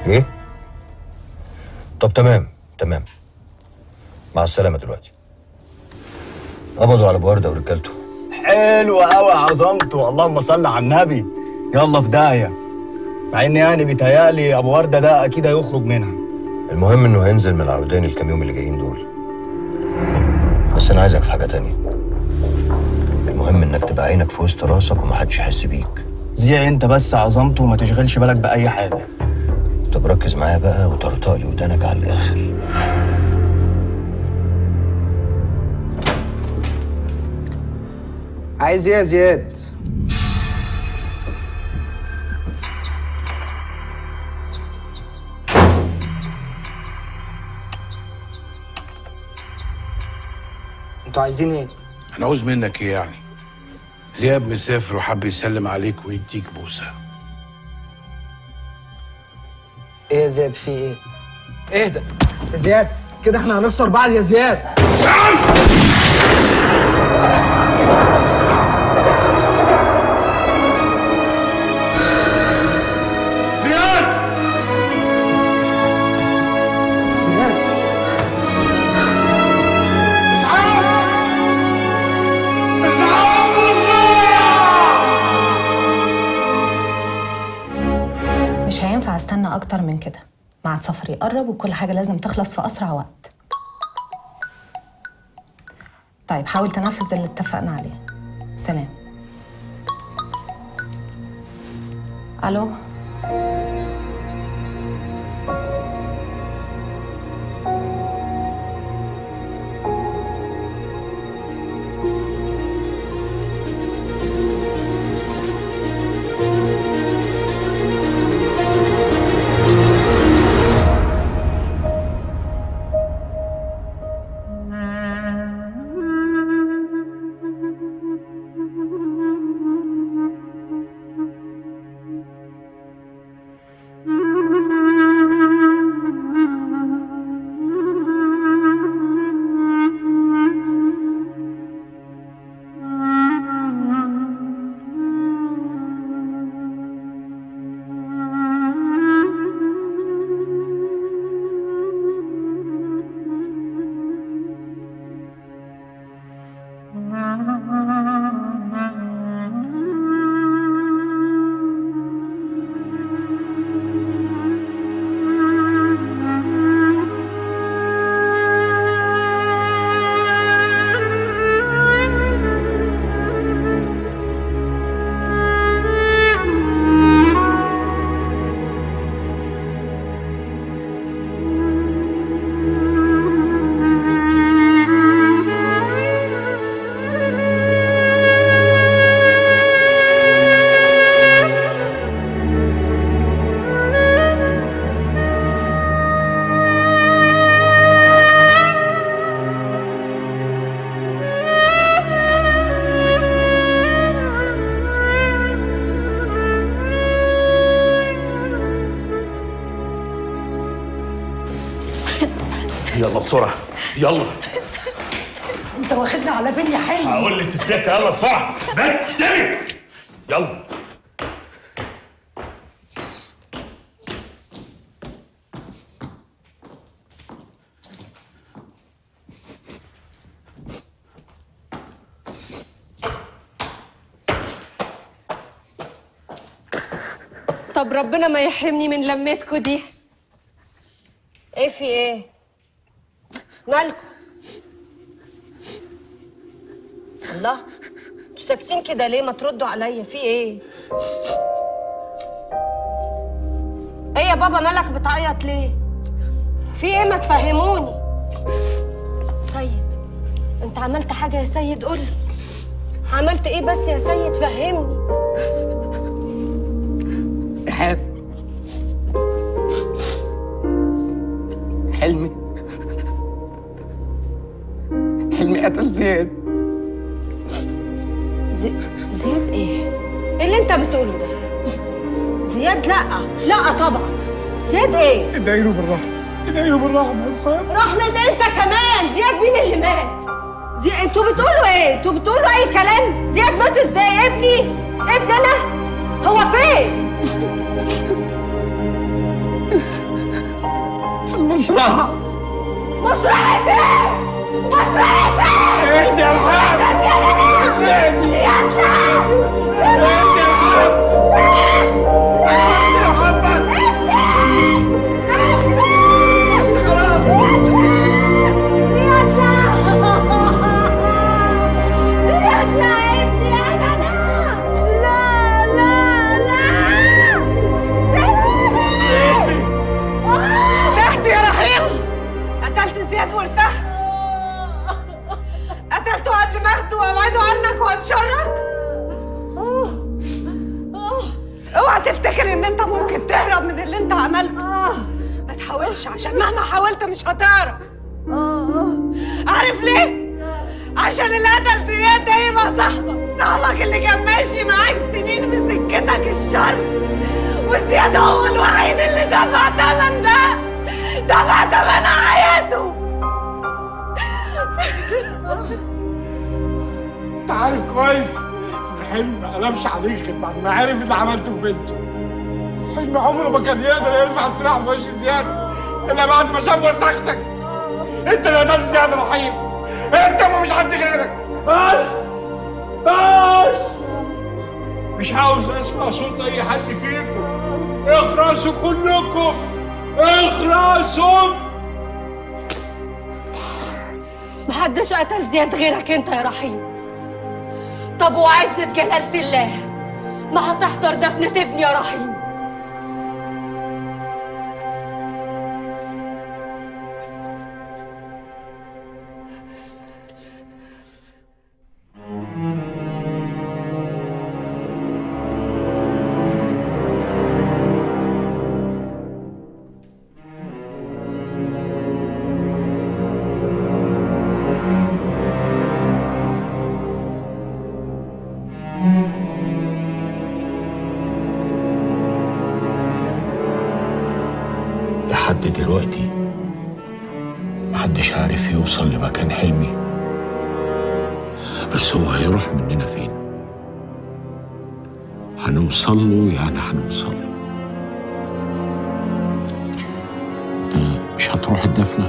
ايه طب تمام تمام مع السلامه دلوقتي قبضوا على ابو ورده ورجالته حلو قوي عظمته اللهم صل على النبي يلا في داهيه مع ان يعني بيتهيألي ابو ورده ده اكيد هيخرج منها المهم انه هينزل من العودين الكام يوم اللي جايين دول بس انا عايزك في حاجه تانية المهم انك تبقى عينك في وسط راسك ومحدش يحس بيك زيع انت بس عظمته وما تشغلش بالك باي حاجه طب ركز معايا بقى وطرطق لي ودانك على الاخر عايز ايه يا زياد انتوا عايزين ايه انا عاوز منك ايه يعني زياد مسافر وحب يسلم عليك ويديك بوسه ايه يا زياد في ايه اهدى يا زياد كده احنا هنخسر بعض يا زياد زياد زياد اسعاف اسعاف بسرعه مش هينفع استنى اكتر من كده ميعاد سفري يقرب وكل حاجه لازم تخلص في اسرع وقت طيب حاول تنفذ اللي اتفقنا عليه سلام الو يلا بسرعة يلا انت واخدنا على فين يا حلمي هقول لك في السكة يلا بسرعة بنت استني يلا طب ربنا ما يحرمني من لمتكوا دي ايه في ايه مالكوا الله انتوا ساكتين كده ليه ما تردوا عليا في ايه ايه يا بابا مالك بتعيط ليه في ايه ما تفهموني سيد انت عملت حاجه يا سيد قولي عملت ايه بس يا سيد فهمني رحاب حلمي حلمي قتل زياد زي... زياد ايه؟ ايه اللي انت بتقوله ده؟ زياد لا لا طبعا زياد ايه؟ ادعي له بالرحمه ادعي له بالرحمه يا رحاب رحمة انت كمان زياد مين اللي مات؟ زي... انتوا بتقولوا ايه؟ انتوا بتقولوا اي كلام؟ زياد مات ازاي؟ ابني؟ ابني انا؟ هو فين؟ مصلحة مصلحة ايه؟ مصلحة ايه؟ اهدي يا الحاج اهدي زياد لا اهدي يا الحاج اهدي يا محمد بس خلاص زياد لا ابني انا لا لا لا لا ارتحت يا رحيم قتلت زياد وارتحت قتلته قبل ما اخده وابعده عنك وانشرك اوعى تفتكر ان انت ممكن تهرب من اللي انت عملته ما تحاولش عشان مهما حاولت مش هتعرف عارف ليه؟ عشان اللي قتل زياد ده يبقى صاحبك صاحبك اللي كان ماشي معاك سنين في سكتك الشر وزياد هو الوحيد اللي دفع تمن ده دفع تمن حياته انت عارف كويس ان حلمي ما قلبش عليك غير بعد ما عرف اللي عملته في بنته حلمي عمره ما كان يقدر يرفع السلاح في وش زياد الا بعد ما شاف وسختك انت اللي قتلت زياد يا رحيم انت ومش حد غيرك بس بس مش عاوز اسمع صوت اي حد فيكم اخرسوا كلكم اخرسوا محدش قتل زياد غيرك انت يا رحيم طب وعزة جلالة الله ما هتحضر دفنة ابني يا رحيم لحد دلوقتي محدش عارف يوصل لمكان حلمي بس هو هيروح مننا فين هنوصل له يعني هنوصل له انت مش هتروح الدفنه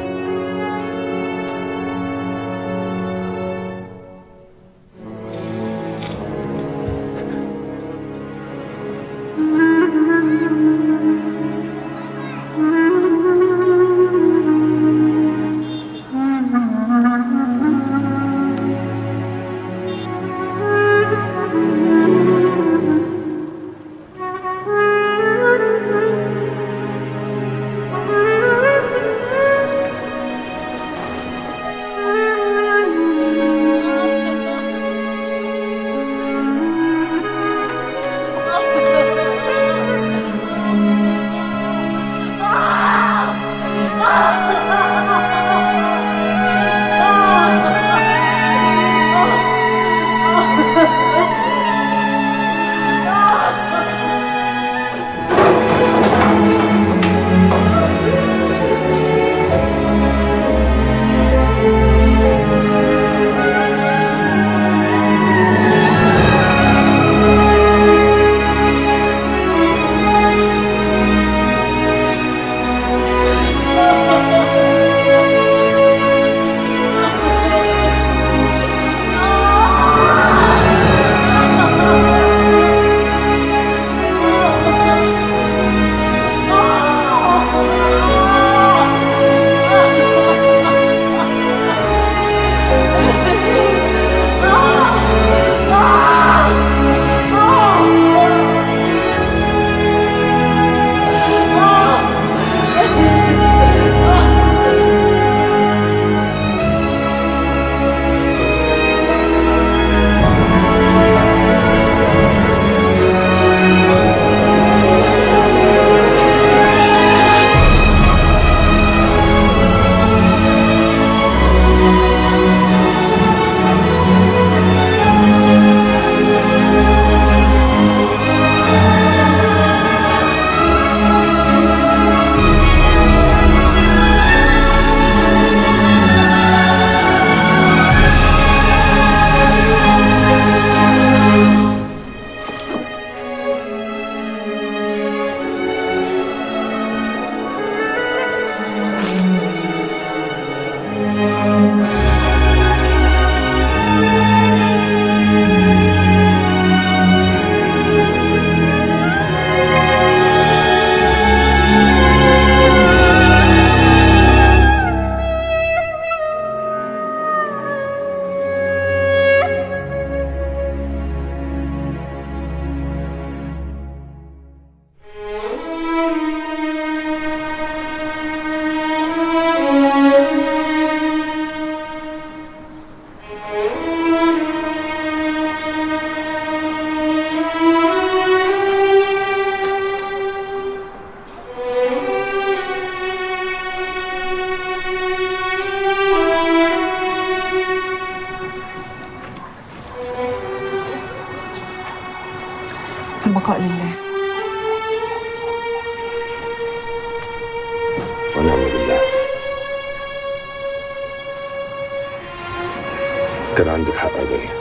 كان عندك حق يا دنيا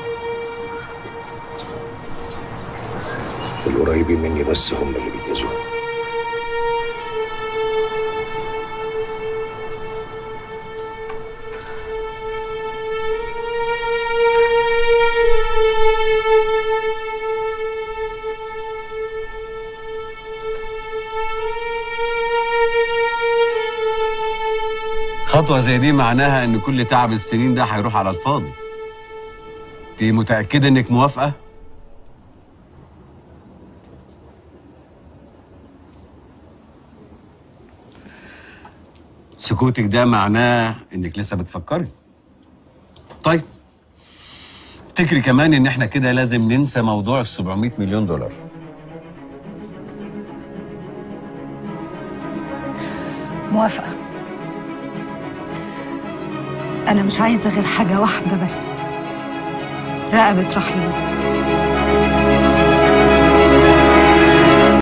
القريبين مني بس هم اللي بيتأذوا خطوة زي دي معناها إن كل تعب السنين ده هيروح على الفاضي. أنت متأكدة إنك موافقة؟ سكوتك ده معناه إنك لسه بتفكري. طيب. افتكري كمان إن إحنا كده لازم ننسى موضوع ال 700 مليون دولار. موافقة أنا مش عايزة غير حاجة واحدة بس رقبة رحيم